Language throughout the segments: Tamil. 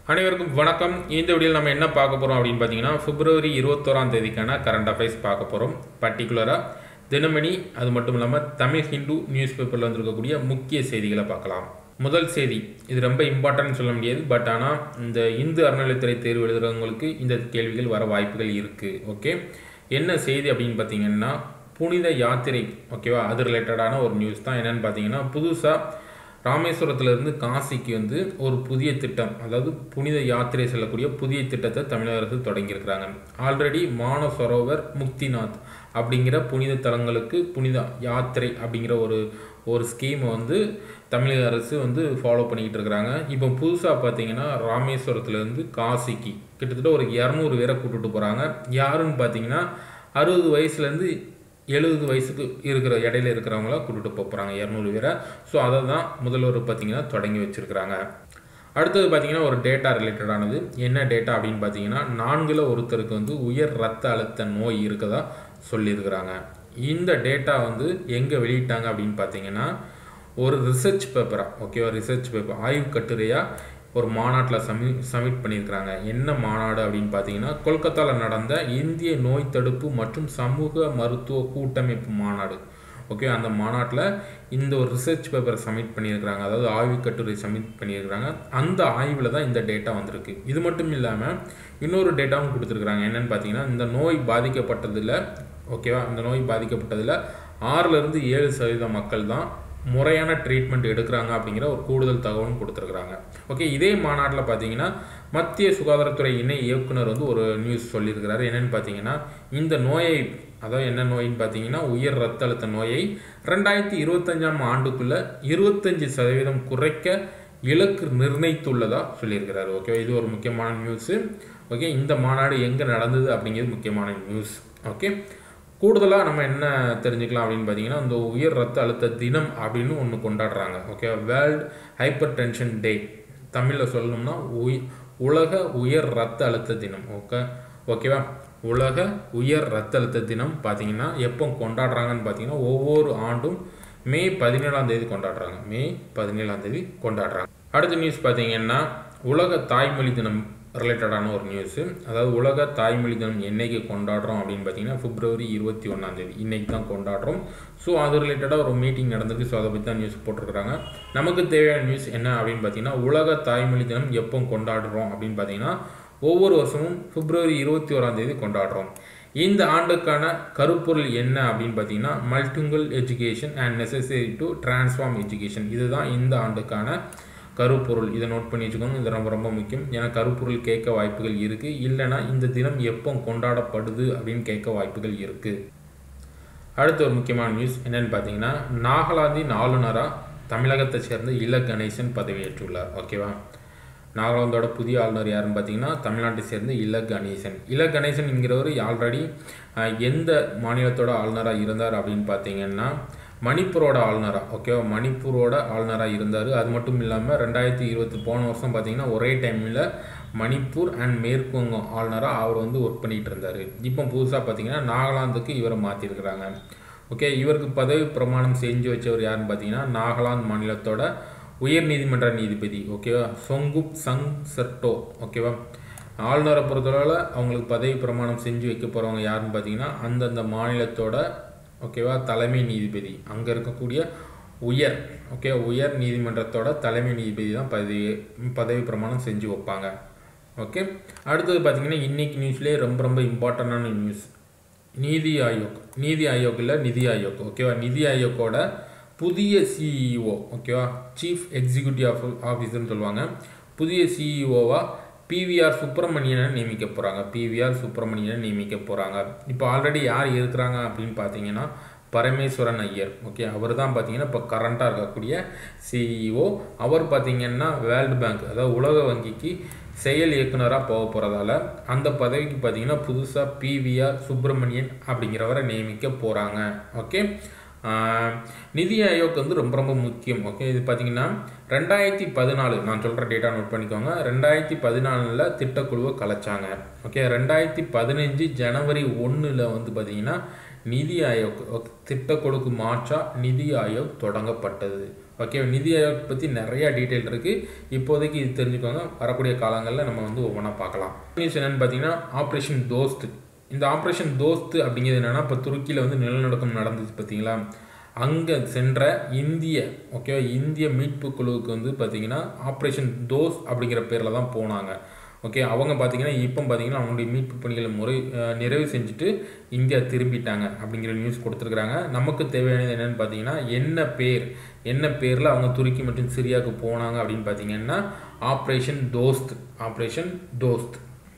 அனைவருக்கும் வணக்கம் இந்த வீடியோவில் நம்ம என்ன பார்க்க போகிறோம் அப்படின்னு பார்த்தீங்கன்னா பிப்ரவரி இருபத்தோராம் தேதிக்கான கரண்ட் அஃபேர்ஸ் பார்க்க போகிறோம் பர்டிகுலராக தினமணி அது மட்டும் இல்லாமல் தமிழ் ஹிந்து நியூஸ் பேப்பரில் வந்திருக்கக்கூடிய முக்கிய செய்திகளை பார்க்கலாம் முதல் செய்தி இது ரொம்ப இம்பார்ட்டன்ட் சொல்ல முடியாது பட் ஆனால் இந்த இந்து அறநிலைத்துறை தேர்வு எழுதுறவங்களுக்கு இந்த கேள்விகள் வர வாய்ப்புகள் இருக்குது ஓகே என்ன செய்தி அப்படின்னு பார்த்தீங்கன்னா புனித யாத்திரை ஓகேவா அது ரிலேட்டடான ஒரு நியூஸ் தான் என்னன்னு பார்த்தீங்கன்னா புதுசாக ராமேஸ்வரத்திலிருந்து காசிக்கு வந்து ஒரு புதிய திட்டம் அதாவது புனித யாத்திரை செல்லக்கூடிய புதிய திட்டத்தை தமிழக அரசு தொடங்கியிருக்கிறாங்க ஆல்ரெடி மானசரோவர் முக்திநாத் அப்படிங்கிற புனித தலங்களுக்கு புனித யாத்திரை அப்படிங்கிற ஒரு ஒரு ஸ்கீமை வந்து தமிழக அரசு வந்து ஃபாலோ பண்ணிக்கிட்டு இருக்கிறாங்க இப்போ புதுசாக பார்த்தீங்கன்னா ராமேஸ்வரத்துலேருந்து காசிக்கு கிட்டத்தட்ட ஒரு இரநூறு பேரை கூப்பிட்டு போகிறாங்க யாருன்னு பார்த்தீங்கன்னா அறுபது வயசுலேருந்து எழுபது வயசுக்கு இருக்கிற இடையில இருக்கிறவங்கள கூட்டிட்டு போக போகிறாங்க இரநூறு பேரை ஸோ அதை தான் முதல்வர் பார்த்தீங்கன்னா தொடங்கி வச்சிருக்கிறாங்க அடுத்தது பார்த்தீங்கன்னா ஒரு டேட்டா ரிலேட்டடானது என்ன டேட்டா அப்படின்னு பார்த்தீங்கன்னா நான்கில் ஒருத்தருக்கு வந்து உயர் ரத்த அழுத்த நோய் இருக்கதா சொல்லியிருக்கிறாங்க இந்த டேட்டா வந்து எங்கே வெளியிட்டாங்க அப்படின்னு பார்த்தீங்கன்னா ஒரு ரிசர்ச் பேப்பராக ஓகேவா ரிசர்ச் பேப்பர் ஆய்வு கட்டுரையாக ஒரு மாநாட்டில் சமி சப்மிட் பண்ணியிருக்கிறாங்க என்ன மாநாடு அப்படின்னு பார்த்தீங்கன்னா கொல்கத்தாவில் நடந்த இந்திய நோய் தடுப்பு மற்றும் சமூக மருத்துவ கூட்டமைப்பு மாநாடு ஓகே அந்த மாநாட்டில் இந்த ஒரு ரிசர்ச் பேப்பரை சப்மிட் பண்ணியிருக்கிறாங்க அதாவது ஆய்வு கட்டுரை சப்மிட் பண்ணியிருக்கிறாங்க அந்த ஆய்வில் தான் இந்த டேட்டா வந்திருக்கு இது மட்டும் இல்லாமல் இன்னொரு டேட்டாவும் கொடுத்துருக்குறாங்க என்னென்னு பார்த்தீங்கன்னா இந்த நோய் பாதிக்கப்பட்டதில் ஓகேவா இந்த நோய் பாதிக்கப்பட்டதில் ஆறுலேருந்து ஏழு சதவீத மக்கள் தான் முறையான ட்ரீட்மெண்ட் எடுக்கிறாங்க அப்படிங்கிற ஒரு கூடுதல் தகவலும் கொடுத்துருக்குறாங்க ஓகே இதே மாநாட்டில் பார்த்தீங்கன்னா மத்திய சுகாதாரத்துறை இணை இயக்குனர் வந்து ஒரு நியூஸ் சொல்லியிருக்கிறாரு என்னென்னு பார்த்தீங்கன்னா இந்த நோயை அதாவது என்ன நோயின்னு பார்த்தீங்கன்னா உயர் ரத்த அழுத்த நோயை ரெண்டாயிரத்தி இருபத்தஞ்சாம் ஆண்டுக்குள்ளே இருபத்தஞ்சி சதவீதம் குறைக்க இலக்கு நிர்ணயித்துள்ளதாக சொல்லியிருக்கிறாரு ஓகே இது ஒரு முக்கியமான நியூஸு ஓகே இந்த மாநாடு எங்கே நடந்தது அப்படிங்கிறது முக்கியமான நியூஸ் ஓகே கூடுதலாக நம்ம என்ன தெரிஞ்சுக்கலாம் அப்படின்னு பார்த்தீங்கன்னா இந்த உயர் ரத்த அழுத்த தினம் அப்படின்னு ஒன்று கொண்டாடுறாங்க okay world hypertension day தமிழில் சொல்லணும்னா உய் உலக உயர் ரத்த அழுத்த தினம் ஓகே ஓகேவா உலக உயர் ரத்த அழுத்த தினம் பார்த்தீங்கன்னா எப்போ கொண்டாடுறாங்கன்னு பார்த்தீங்கன்னா ஒவ்வொரு ஆண்டும் மே பதினேழாம் தேதி கொண்டாடுறாங்க மே பதினேழாம் தேதி கொண்டாடுறாங்க அடுத்த நியூஸ் பார்த்தீங்கன்னா உலக தாய்மொழி தினம் ரிலேட்டடான ஒரு நியூஸு அதாவது உலக தாய்மொழி தினம் என்னைக்கு கொண்டாடுறோம் அப்படின்னு பார்த்தீங்கன்னா பிப்ரவரி இருபத்தி ஒன்றாந்தேதி இன்னைக்கு தான் கொண்டாடுறோம் ஸோ அது ரிலேட்டடாக ஒரு மீட்டிங் நடந்திருக்கு ஸோ அதை பற்றி தான் நியூஸ் போட்டிருக்கிறாங்க நமக்கு தேவையான நியூஸ் என்ன அப்படின்னு பார்த்தீங்கன்னா உலக தாய்மொழி தினம் எப்போ கொண்டாடுறோம் அப்படின்னு பார்த்தீங்கன்னா ஒவ்வொரு வருஷமும் பிப்ரவரி இருபத்தி ஓராந்தேதி கொண்டாடுறோம் இந்த ஆண்டுக்கான கருப்பொருள் என்ன அப்படின்னு பார்த்தீங்கன்னா multilingual education and necessary to transform education இதுதான் இந்த ஆண்டுக்கான கருப்பொருள் இதை நோட் பண்ணி வச்சுக்கோங்க இது ரொம்ப ரொம்ப முக்கியம் ஏன்னா கருப்பொருள் கேட்க வாய்ப்புகள் இருக்குது இல்லைனா இந்த தினம் எப்போ கொண்டாடப்படுது அப்படின்னு கேட்க வாய்ப்புகள் இருக்குது அடுத்த ஒரு முக்கியமான நியூஸ் என்னென்னு பார்த்தீங்கன்னா நாகாலாந்தின் ஆளுநராக தமிழகத்தை சேர்ந்த இல கணேசன் பதவியேற்றுள்ளார் ஓகேவா நாகாலாந்தோட புதிய ஆளுநர் யாருன்னு பார்த்தீங்கன்னா தமிழ்நாட்டை சேர்ந்த இல கணேசன் இல கணேசன் என்கிறவர் ஆல்ரெடி எந்த மாநிலத்தோட ஆளுநராக இருந்தார் அப்படின்னு பார்த்தீங்கன்னா மணிப்பூரோட ஆளுநராக ஓகேவா மணிப்பூரோட ஆளுநராக இருந்தார் அது மட்டும் இல்லாமல் ரெண்டாயிரத்தி இருபத்தி போன வருஷம் பார்த்தீங்கன்னா ஒரே டைமில் மணிப்பூர் அண்ட் மேற்கு வங்கம் ஆளுநராக அவர் வந்து ஒர்க் பண்ணிகிட்டு இருந்தார் இப்போ புதுசாக பார்த்தீங்கன்னா நாகாலாந்துக்கு இவரை மாற்றிருக்கிறாங்க ஓகே இவருக்கு பதவி பிரமாணம் செஞ்சு வச்சவர் யாருன்னு பார்த்தீங்கன்னா நாகாலாந்து மாநிலத்தோட உயர் நீதிமன்ற நீதிபதி ஓகேவா சொங்குப் சங் சர்டோ ஓகேவா ஆளுநரை பொறுத்தளவில் அவங்களுக்கு பதவி பிரமாணம் செஞ்சு வைக்க போகிறவங்க யாருன்னு பார்த்தீங்கன்னா அந்தந்த மாநிலத்தோட ஓகேவா தலைமை நீதிபதி அங்கே இருக்கக்கூடிய உயர் ஓகே உயர் நீதிமன்றத்தோட தலைமை நீதிபதி தான் பதவி பதவி பிரமாணம் செஞ்சு வைப்பாங்க ஓகே அடுத்தது பார்த்தீங்கன்னா இன்றைக்கி நியூஸ்லேயே ரொம்ப ரொம்ப இம்பார்ட்டண்டான நியூஸ் நீதி ஆயோக் நீதி ஆயோக் இல்லை நிதி ஆயோக் ஓகேவா நிதி ஆயோக்கோட புதிய சிஇஓ ஓகேவா சீஃப் எக்ஸிக்யூட்டிவ் ஆஃப் ஆஃபீஸர்னு சொல்லுவாங்க புதிய சிஇஓவாக பிவிஆர் சுப்பிரமணியனை நியமிக்க போகிறாங்க பிவிஆர் சுப்பிரமணியனை நியமிக்க போகிறாங்க இப்போ ஆல்ரெடி யார் இருக்கிறாங்க அப்படின்னு பார்த்தீங்கன்னா பரமேஸ்வரன் ஐயர் ஓகே அவர் தான் பார்த்தீங்கன்னா இப்போ கரண்ட்டாக இருக்கக்கூடிய சிஇஓ அவர் பார்த்தீங்கன்னா வேர்ல்டு பேங்க் அதாவது உலக வங்கிக்கு செயல் இயக்குனராக போக போகிறதால அந்த பதவிக்கு பார்த்தீங்கன்னா புதுசாக பிவிஆர் சுப்பிரமணியன் அப்படிங்கிறவரை நியமிக்க போகிறாங்க ஓகே நிதி ஆயோக் வந்து ரொம்ப ரொம்ப முக்கியம் ஓகே இது பார்த்தீங்கன்னா ரெண்டாயிரத்தி பதினாலு நான் சொல்கிற டேட்டா நோட் பண்ணிக்கோங்க ரெண்டாயிரத்தி பதினாலில் திட்டக்குழுவை கலைச்சாங்க ஓகே ரெண்டாயிரத்தி பதினஞ்சு ஜனவரி ஒன்றில் வந்து பார்த்தீங்கன்னா நிதி ஆயோக் திட்டக்குழுக்கு மாற்றா நிதி ஆயோக் தொடங்கப்பட்டது ஓகே நிதி ஆயோக் பற்றி நிறையா டீட்டெயில் இருக்குது இப்போதைக்கு இது தெரிஞ்சுக்கோங்க வரக்கூடிய காலங்களில் நம்ம வந்து ஒவ்வொன்றா பார்க்கலாம் நியூஸ் என்னென்னு பார்த்தீங்கன்னா ஆப்ரேஷன் தோஸ்த் இந்த ஆப்ரேஷன் தோஸ்த் அப்படிங்கிறது என்னென்னா இப்போ துருக்கியில் வந்து நிலநடுக்கம் நடந்துச்சு பார்த்தீங்களா அங்கே சென்ற இந்திய ஓகே இந்திய மீட்பு குழுவுக்கு வந்து பார்த்தீங்கன்னா ஆப்ரேஷன் தோஸ் அப்படிங்கிற பேரில் தான் போனாங்க ஓகே அவங்க பார்த்தீங்கன்னா இப்போ பார்த்தீங்கன்னா அவங்களுடைய மீட்பு பணிகளை முறை அஹ், நிறைவு செஞ்சுட்டு இந்தியா திரும்பிட்டாங்க அப்படிங்கிற நியூஸ் கொடுத்துருக்குறாங்க நமக்கு தேவையானது என்னென்னு பார்த்தீங்கன்னா என்ன பேர் என்ன பேரில் அவங்க துருக்கி மற்றும் சிரியாவுக்கு போனாங்க அப்படின்னு பார்த்தீங்கன்னா ஆப்ரேஷன் தோஸ்த் ஆப்ரேஷன் தோஸ்த்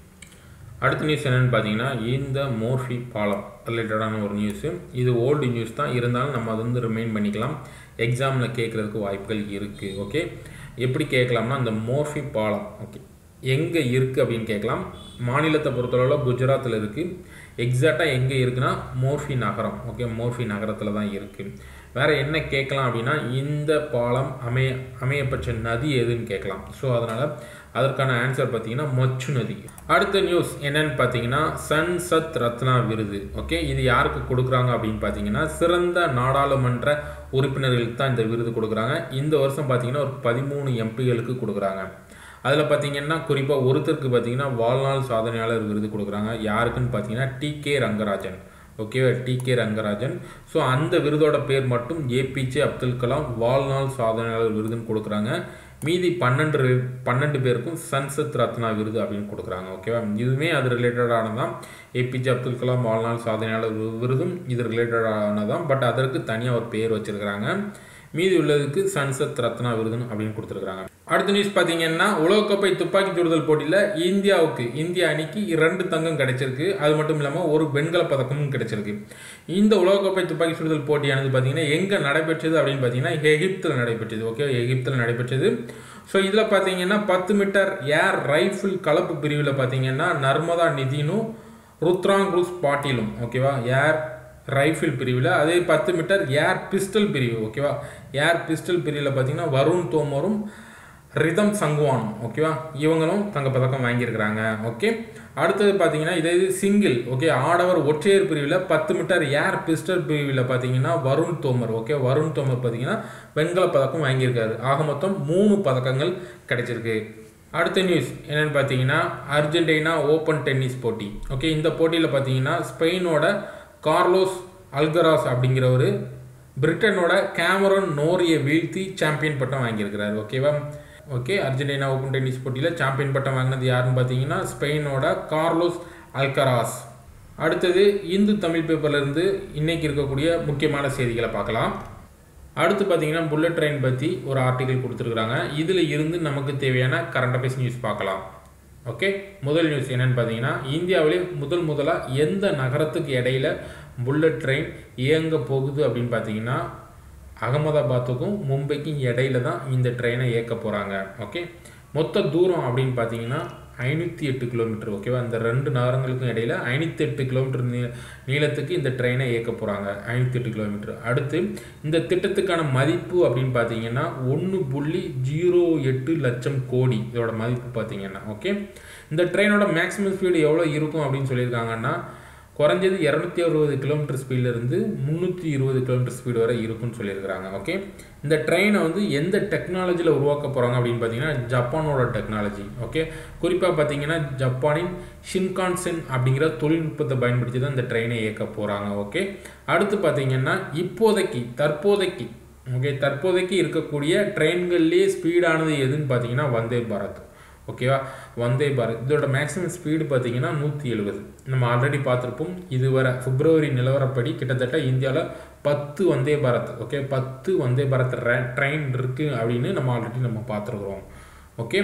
அடுத்த நியூஸ் என்னென்னு பார்த்தீங்கன்னா இந்த மோர்ஃபி பாலம் ரிலேட்டடான ஒரு நியூஸு இது ஓல்டு நியூஸ் தான் இருந்தாலும் நம்ம அதை வந்து ரிமைண்ட் பண்ணிக்கலாம் எக்ஸாமில் கேட்குறதுக்கு வாய்ப்புகள் இருக்குது ஓகே எப்படி கேட்கலாம்னா இந்த மோர்ஃபி பாலம் ஓகே எங்கே இருக்குது அப்படின்னு கேட்கலாம் மாநிலத்தை பொறுத்தளவில் குஜராத்தில் இருக்குது எக்ஸாக்டாக எங்கே இருக்குன்னா மோர்ஃபி நகரம் ஓகே மோர்ஃபி நகரத்தில் தான் இருக்குது வேறு என்ன கேட்கலாம் அப்படின்னா இந்த பாலம் அமைய அமையப்பட்ட நதி எதுன்னு கேட்கலாம் ஸோ அதனால் அதற்கான ஆன்சர் பார்த்தீங்கன்னா மொச்சு நதி அடுத்த நியூஸ் என்னன்னு பார்த்தீங்கன்னா சன்சத் ரத்னா விருது ஓகே இது யாருக்கு கொடுக்குறாங்க அப்படின்னு பார்த்தீங்கன்னா சிறந்த நாடாளுமன்ற உறுப்பினர்களுக்கு தான் இந்த விருது கொடுக்குறாங்க இந்த வருஷம் பார்த்தீங்கன்னா ஒரு பதிமூணு எம்பிகளுக்கு கொடுக்குறாங்க அதில் பார்த்தீங்கன்னா குறிப்பாக ஒருத்தருக்கு பார்த்தீங்கன்னா வாழ்நாள் சாதனையாளர் விருது கொடுக்குறாங்க யாருக்குன்னு பார்த்தீங்கன்னா டி கே ரங்கராஜன் ஓகேவா டி கே ரங்கராஜன் ஸோ அந்த விருதோட பேர் மட்டும் ஏபிஜே அப்துல் கலாம் வாழ்நாள் சாதனையாளர் விருதுன்னு கொடுக்குறாங்க மீதி பன்னெண்டு ரி- பன்னெண்டு பேருக்கும் சன்சத் ரத்னா விருது அப்படின்னு கொடுக்குறாங்க ஓகேவா இதுவுமே அது ரிலேட்டடானதான் ஏபிஜே அப்துல் கலாம் வாழ்நாள் சாதனையாளர் வி- விருதும் இது ரிலேட்டடானதான் பட் அதற்கு தனியாக ஒரு பேர் வச்சிருக்கிறாங்க மீதி உள்ளதுக்கு சன்சத் ரத்னா விருதுன்னு அப்படின்னு கொடுத்துருக்காங்க அடுத்த நியூஸ் பார்த்தீங்கன்னா உலகக்கோப்பை துப்பாக்கி சுடுதல் போட்டியில் இந்தியாவுக்கு இந்திய அணிக்கு இரண்டு தங்கம் கிடைச்சிருக்கு அது மட்டும் இல்லாமல் ஒரு வெண்கல பதக்கமும் கிடைச்சிருக்கு இந்த உலகக்கோப்பை துப்பாக்கி சுடுதல் போட்டியானது பார்த்தீங்கன்னா எங்கே நடைபெற்றது அப்படின்னு பார்த்தீங்கன்னா எகிப்தில் நடைபெற்றது ஓகே எகிப்தில் நடைபெற்றது ஸோ இதில் பார்த்தீங்கன்னா பத்து மீட்டர் ஏர் ரைஃபிள் கலப்பு பிரிவில் பார்த்தீங்கன்னா நர்மதா நிதினும் ருத்ராங்குஸ் பாட்டிலும் ஓகேவா ஏர் ரைஃபிள் பிரிவில் அதே பத்து மீட்டர் ஏர் பிஸ்டல் பிரிவு ஓகேவா ஏர் பிஸ்டல் பிரிவில் பார்த்தீங்கன்னா வருண் தோமரும் ரிதம் சங்குவானும் ஓகேவா இவங்களும் தங்கப்பதக்கம் வாங்கியிருக்கிறாங்க ஓகே அடுத்தது பார்த்தீங்கன்னா இதே இது சிங்கிள் ஓகே ஆடவர் ஒற்றையர் பிரிவில் பத்து மீட்டர் ஏர் பிஸ்டல் பிரிவில் பார்த்தீங்கன்னா வருண் தோமர் ஓகே வருண் தோமர் பார்த்தீங்கன்னா வெண்கல பதக்கம் வாங்கியிருக்காரு ஆக மொத்தம் மூணு பதக்கங்கள் கிடைச்சிருக்கு அடுத்த நியூஸ் என்னன்னு பார்த்தீங்கன்னா அர்ஜென்டினா ஓப்பன் டென்னிஸ் போட்டி ஓகே இந்த போட்டியில் பார்த்தீங்கன்னா ஸ்பெயினோட கார்லோஸ் அல்கராஸ் அப்படிங்கிறவர் பிரிட்டனோட கேமரன் நோரியை வீழ்த்தி சாம்பியன் பட்டம் வாங்கியிருக்கிறார் ஓகேவா ஓகே அர்ஜென்டினா ஓப்பன் டென்னிஸ் போட்டியில் சாம்பியன் பட்டம் வாங்கினது யாருன்னு பார்த்தீங்கன்னா ஸ்பெயினோட கார்லோஸ் அல்கராஸ் அடுத்தது இந்து தமிழ் பேப்பர்லேருந்து இன்னைக்கு இருக்கக்கூடிய முக்கியமான செய்திகளை பார்க்கலாம் அடுத்து பார்த்தீங்கன்னா புல்லட் ட்ரெயின் பற்றி ஒரு ஆர்டிகல் கொடுத்துருக்குறாங்க இதில் இருந்து நமக்கு தேவையான கரண்ட் அஃபேர்ஸ் நியூஸ் பார்க்கலாம் ஓகே முதல் நியூஸ் என்னன்னு பார்த்தீங்கன்னா இந்தியாவிலே முதல் முதலாக எந்த நகரத்துக்கு இடையில புல்லட் ட்ரெயின் இயங்க போகுது அப்படின்னு பார்த்தீங்கன்னா அகமதாபாத்துக்கும் மும்பைக்கும் இடையில தான் இந்த ட்ரெயினை இயக்க போகிறாங்க ஓகே மொத்த தூரம் அப்படின்னு பார்த்தீங்கன்னா ஐநூற்றி எட்டு கிலோமீட்டர் ஓகேவா இந்த ரெண்டு நகரங்களுக்கும் இடையில ஐநூற்றி எட்டு கிலோமீட்டர் நீ நீளத்துக்கு இந்த ட்ரெயினை இயக்க போகிறாங்க ஐநூற்றி எட்டு கிலோமீட்டர் அடுத்து இந்த திட்டத்துக்கான மதிப்பு அப்படின்னு பார்த்தீங்கன்னா ஒன்று புள்ளி ஜீரோ எட்டு லட்சம் கோடி இதோட மதிப்பு பார்த்தீங்கன்னா ஓகே இந்த ட்ரெயினோட மேக்ஸிமம் ஸ்பீடு எவ்வளோ இருக்கும் அப்படின்னு சொல்லியிருக்காங்கன்னா குறைஞ்சது இரநூத்தி அறுபது கிலோமீட்டர் ஸ்பீட்லேருந்து முந்நூற்றி இருபது கிலோமீட்டர் ஸ்பீடு வரை இருக்குன்னு சொல்லியிருக்கிறாங்க ஓகே இந்த ட்ரெயினை வந்து எந்த டெக்னாலஜியில் உருவாக்க போகிறாங்க அப்படின்னு பார்த்தீங்கன்னா ஜப்பானோட டெக்னாலஜி ஓகே குறிப்பாக பார்த்தீங்கன்னா ஜப்பானின் ஷின்கான்சென் அப்படிங்கிற தொழில்நுட்பத்தை பயன்படுத்தி தான் இந்த ட்ரெயினை இயக்க போகிறாங்க ஓகே அடுத்து பார்த்தீங்கன்னா இப்போதைக்கு தற்போதைக்கு ஓகே தற்போதைக்கு இருக்கக்கூடிய ட்ரெயின்கள்லேயே ஸ்பீடானது எதுன்னு பார்த்தீங்கன்னா வந்தே பாரத் ஓகேவா வந்தே பாரத் இதோட மேக்ஸிமம் ஸ்பீடு பார்த்தீங்கன்னா நூற்றி எழுபது நம்ம ஆல்ரெடி பார்த்துருப்போம் இதுவரை பிப்ரவரி நிலவரப்படி கிட்டத்தட்ட இந்தியாவில் பத்து வந்தே பாரத் ஓகே பத்து வந்தே பாரத் ட்ரெயின் இருக்குது அப்படின்னு நம்ம ஆல்ரெடி நம்ம பார்த்துருக்குறோம் ஓகே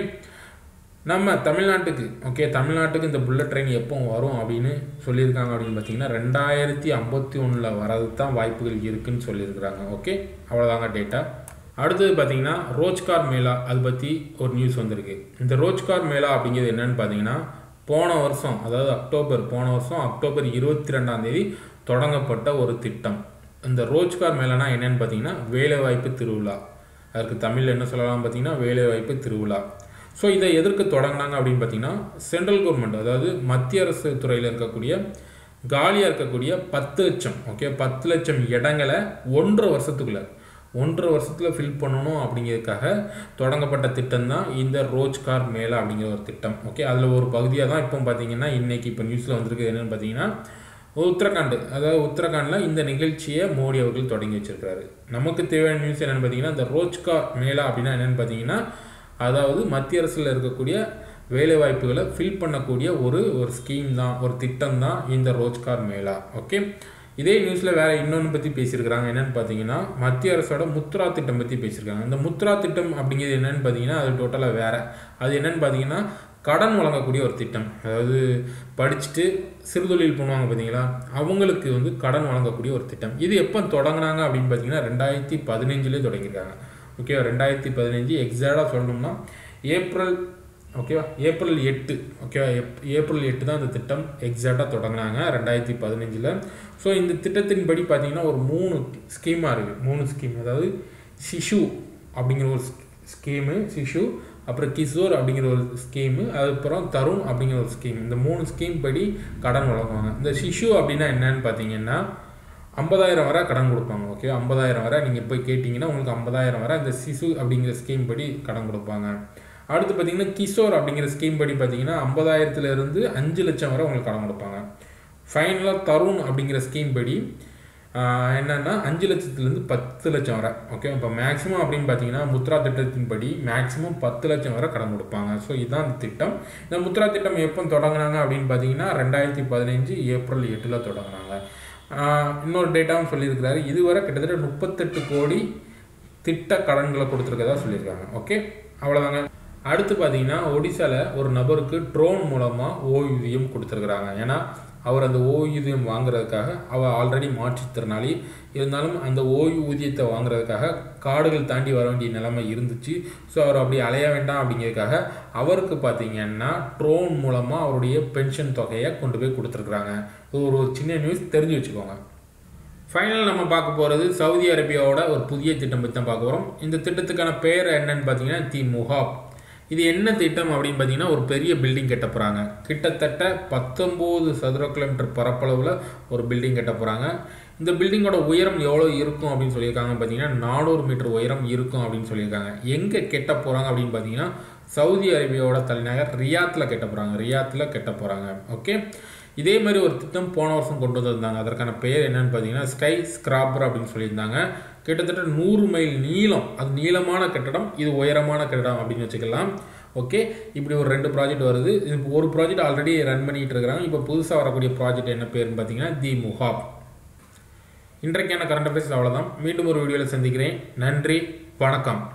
நம்ம தமிழ்நாட்டுக்கு ஓகே தமிழ்நாட்டுக்கு இந்த புல்லட் ட்ரெயின் எப்போ வரும் அப்படின்னு சொல்லியிருக்காங்க அப்படின்னு பார்த்தீங்கன்னா ரெண்டாயிரத்தி ஐம்பத்தி ஒன்றில் வரது தான் வாய்ப்புகள் இருக்குன்னு சொல்லியிருக்கிறாங்க ஓகே அவ்வளோதாங்க டேட்டா அடுத்தது பார்த்தீங்கன்னா ரோஜ்கார் மேளா அது பற்றி ஒரு நியூஸ் வந்திருக்கு இந்த ரோஜ்கார் மேளா அப்படிங்கிறது என்னன்னு பார்த்தீங்கன்னா போன வருஷம் அதாவது அக்டோபர் போன வருஷம் அக்டோபர் இருபத்தி ரெண்டாம் தேதி தொடங்கப்பட்ட ஒரு திட்டம் இந்த ரோஜ்கார் மேளானா என்னன்னு பார்த்தீங்கன்னா வேலைவாய்ப்பு திருவிழா அதற்கு தமிழில் என்ன சொல்லலாம் பார்த்தீங்கன்னா வேலைவாய்ப்பு திருவிழா ஸோ இதை எதற்கு தொடங்கினாங்க அப்படின்னு பார்த்தீங்கன்னா சென்ட்ரல் கவர்மெண்ட் அதாவது மத்திய அரசு துறையில் இருக்கக்கூடிய காலியாக இருக்கக்கூடிய பத்து லட்சம் ஓகே பத்து லட்சம் இடங்களை ஒன்றரை வருஷத்துக்குள்ள ஒன்றரை வருஷத்தில் ஃபில் பண்ணணும் அப்படிங்கிறதுக்காக தொடங்கப்பட்ட திட்டம் தான் இந்த ரோஜ்கார் மேளா அப்படிங்கிற ஒரு திட்டம் ஓகே அதில் ஒரு பகுதியாக தான் இப்போ பார்த்தீங்கன்னா இன்றைக்கி இப்போ நியூஸில் வந்திருக்கு என்னென்னு பார்த்தீங்கன்னா உத்தரகாண்ட் அதாவது உத்தரகாண்டில் இந்த நிகழ்ச்சியை மோடி அவர்கள் தொடங்கி வச்சிருக்காரு நமக்கு தேவையான நியூஸ் என்னென்னு பார்த்தீங்கன்னா இந்த ரோஜ்கார் மேளா அப்படின்னா என்னென்னு பார்த்தீங்கன்னா அதாவது மத்திய அரசில் இருக்கக்கூடிய வேலைவாய்ப்புகளை ஃபில் பண்ணக்கூடிய ஒரு ஒரு ஸ்கீம் தான் ஒரு திட்டம் தான் இந்த ரோஜ்கார் மேளா ஓகே இதே நியூஸில் வேறு இன்னொன்று பற்றி பேசியிருக்கிறாங்க என்னென்னு பார்த்தீங்கன்னா மத்திய அரசோட முத்ரா திட்டம் பற்றி பேசியிருக்காங்க இந்த முத்ரா திட்டம் அப்படிங்கிறது என்னென்னு பார்த்தீங்கன்னா அது டோட்டலாக வேறு அது என்னென்னு பார்த்தீங்கன்னா கடன் வழங்கக்கூடிய ஒரு திட்டம் அதாவது படிச்சுட்டு சிறுதொழில் பண்ணுவாங்க பார்த்தீங்களா அவங்களுக்கு வந்து கடன் வழங்கக்கூடிய ஒரு திட்டம் இது எப்போ தொடங்கினாங்க அப்படின்னு பார்த்தீங்கன்னா ரெண்டாயிரத்தி பதினஞ்சுலேயே தொடங்கியிருக்காங்க ஓகேவா ரெண்டாயிரத்தி பதினஞ்சு எக்ஸாக்டாக சொல்லணும்னா ஏப்ரல் ஓகேவா ஏப்ரல் எட்டு ஓகேவா எப் ஏப்ரல் எட்டு தான் இந்த திட்டம் எக்ஸாக்டாக தொடங்கினாங்க ரெண்டாயிரத்தி பதினஞ்சில் ஸோ இந்த திட்டத்தின்படி பார்த்தீங்கன்னா ஒரு மூணு ஸ்கீமாக இருக்குது மூணு ஸ்கீம் அதாவது சிஷு அப்படிங்கிற ஒரு ஸ்கீமு சிஷு அப்புறம் கிஷோர் அப்படிங்கிற ஒரு ஸ்கீமு அதுக்கப்புறம் தருண் அப்படிங்கிற ஒரு ஸ்கீம் இந்த மூணு ஸ்கீம் படி கடன் வழங்குவாங்க இந்த சிஷு அப்படின்னா என்னன்னு பார்த்தீங்கன்னா ஐம்பதாயிரம் வரை கடன் கொடுப்பாங்க ஓகே ஐம்பதாயிரம் வரை நீங்கள் போய் கேட்டிங்கன்னா உங்களுக்கு ஐம்பதாயிரம் வரை இந்த சிசு அப்படிங்கிற ஸ்கீம் படி கடன் கொடுப்பாங்க அடுத்து பார்த்தீங்கன்னா கிஷோர் அப்படிங்கிற ஸ்கீம் படி பார்த்தீங்கன்னா ஐம்பதாயிரத்துலேருந்து அஞ்சு லட்சம் வரை உங்களுக்கு கடன் கொடுப்பாங்க ஃபைனலாக தருண் அப்படிங்கிற ஸ்கீம் படி என்னென்னா அஞ்சு லட்சத்துலேருந்து பத்து லட்சம் வரை ஓகே இப்போ மேக்ஸிமம் அப்படின்னு பார்த்தீங்கன்னா முத்ரா திட்டத்தின்படி மேக்ஸிமம் பத்து லட்சம் வரை கடன் கொடுப்பாங்க ஸோ இதுதான் இந்த திட்டம் இந்த முத்ரா திட்டம் எப்போ தொடங்கினாங்க அப்படின்னு பார்த்தீங்கன்னா ரெண்டாயிரத்தி பதினஞ்சு ஏப்ரல் எட்டில் தொடங்கினாங்க இன்னொரு டேட்டாவும் சொல்லியிருக்கிறாரு இதுவரை கிட்டத்தட்ட முப்பத்தெட்டு கோடி திட்ட கடன்களை கொடுத்துருக்கதா சொல்லியிருக்காங்க ஓகே அவ்வளோதாங்க அடுத்து பார்த்தீங்கன்னா ஒடிசாவில் ஒரு நபருக்கு ட்ரோன் மூலமாக ஓய்வூதியம் கொடுத்துருக்குறாங்க ஏன்னா அவர் அந்த ஓய்வூதியம் வாங்குறதுக்காக அவர் ஆல்ரெடி மாற்றுத்திறனாளி இருந்தாலும் அந்த ஓய்வூதியத்தை வாங்குறதுக்காக காடுகள் தாண்டி வர வேண்டிய நிலைமை இருந்துச்சு ஸோ அவர் அப்படி அலைய வேண்டாம் அப்படிங்கிறதுக்காக அவருக்கு பார்த்தீங்கன்னா ட்ரோன் மூலமாக அவருடைய பென்ஷன் தொகையை கொண்டு போய் கொடுத்துருக்குறாங்க இது ஒரு ஒரு சின்ன நியூஸ் தெரிஞ்சு வச்சுக்கோங்க ஃபைனல் நம்ம பார்க்க போகிறது சவுதி அரேபியாவோட ஒரு புதிய திட்டம் பற்றி தான் பார்க்க போகிறோம் இந்த திட்டத்துக்கான பேர் என்னன்னு பார்த்தீங்கன்னா தி முஹாப் இது என்ன திட்டம் அப்படின்னு பார்த்தீங்கன்னா ஒரு பெரிய பில்டிங் கட்ட போகிறாங்க கிட்டத்தட்ட பத்தொம்போது சதுர கிலோமீட்டர் பரப்பளவில் ஒரு பில்டிங் கட்ட போகிறாங்க இந்த பில்டிங்கோட உயரம் எவ்வளோ இருக்கும் அப்படின்னு சொல்லியிருக்காங்க பார்த்தீங்கன்னா நானூறு மீட்டர் உயரம் இருக்கும் அப்படின்னு சொல்லியிருக்காங்க எங்கே கெட்ட போகிறாங்க அப்படின்னு பார்த்தீங்கன்னா சவுதி அரேபியாவோட தலைநகர் ரியாத்தில் கெட்ட போகிறாங்க ரியாத்தில் கெட்ட போகிறாங்க ஓகே இதே மாதிரி ஒரு திட்டம் போன வருஷம் கொண்டு வந்திருந்தாங்க அதற்கான பெயர் என்னன்னு பார்த்தீங்கன்னா ஸ்கை ஸ்கிராப்பர் அப்படின்னு சொல்லியிருந்தாங்க கிட்டத்தட்ட நூறு மைல் நீளம் அது நீளமான கட்டடம் இது உயரமான கட்டடம் அப்படின்னு வச்சுக்கலாம் ஓகே இப்படி ஒரு ரெண்டு ப்ராஜெக்ட் வருது இது ஒரு ப்ராஜெக்ட் ஆல்ரெடி ரன் பண்ணிட்டு இருக்கிறாங்க இப்போ புதுசாக வரக்கூடிய ப்ராஜெக்ட் என்ன பேருன்னு பார்த்தீங்கன்னா தி முஹாப் இன்றைக்கான கரண்ட் அஃபேர்ஸ் அவ்வளோதான் மீண்டும் ஒரு வீடியோவில் சந்திக்கிறேன் நன்றி வணக்கம்